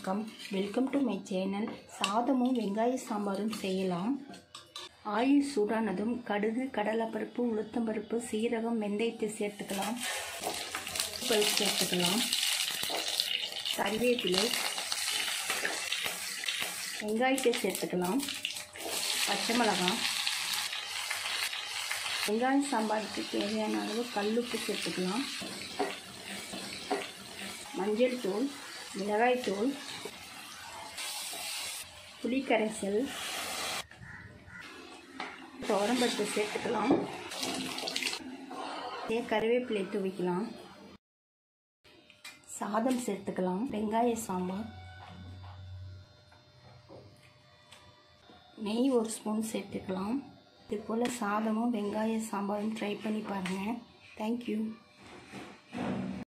வணக்கம் welcome to my channel சாதமும் வெங்காய சாம்பாரும் செய்யலாம் ஆயில் சூடானதும் கடுகு கடலைப்பருப்பு உளுத்தம்பருப்பு சீரகம் வெந்தயத்தை சேர்த்துக்கலாம் பருப்பு சேர்த்துக்கலாம் கறிவேப்பிலை வெங்காயத்தை சேர்த்துக்கலாம் பச்சை மிளகாய் வெங்காய சாம்பாருக்கு தேவையான அளவு கல்லுப்பு சேர்த்துக்கலாம் மஞ்சள் தூள் மிளகாய்த்தூள் புளிக்கரைசல் துவரம்பருப்பு சேர்த்துக்கலாம் இதே கருவேப்பிலை தூவிக்கலாம் சாதம் சேர்த்துக்கலாம் வெங்காய சாம்பார் நெய் ஒரு ஸ்பூன் சேர்த்துக்கலாம் இது போல் சாதமும் வெங்காய சாம்பாரும் ட்ரை பண்ணி பாருங்கள் தேங்க்யூ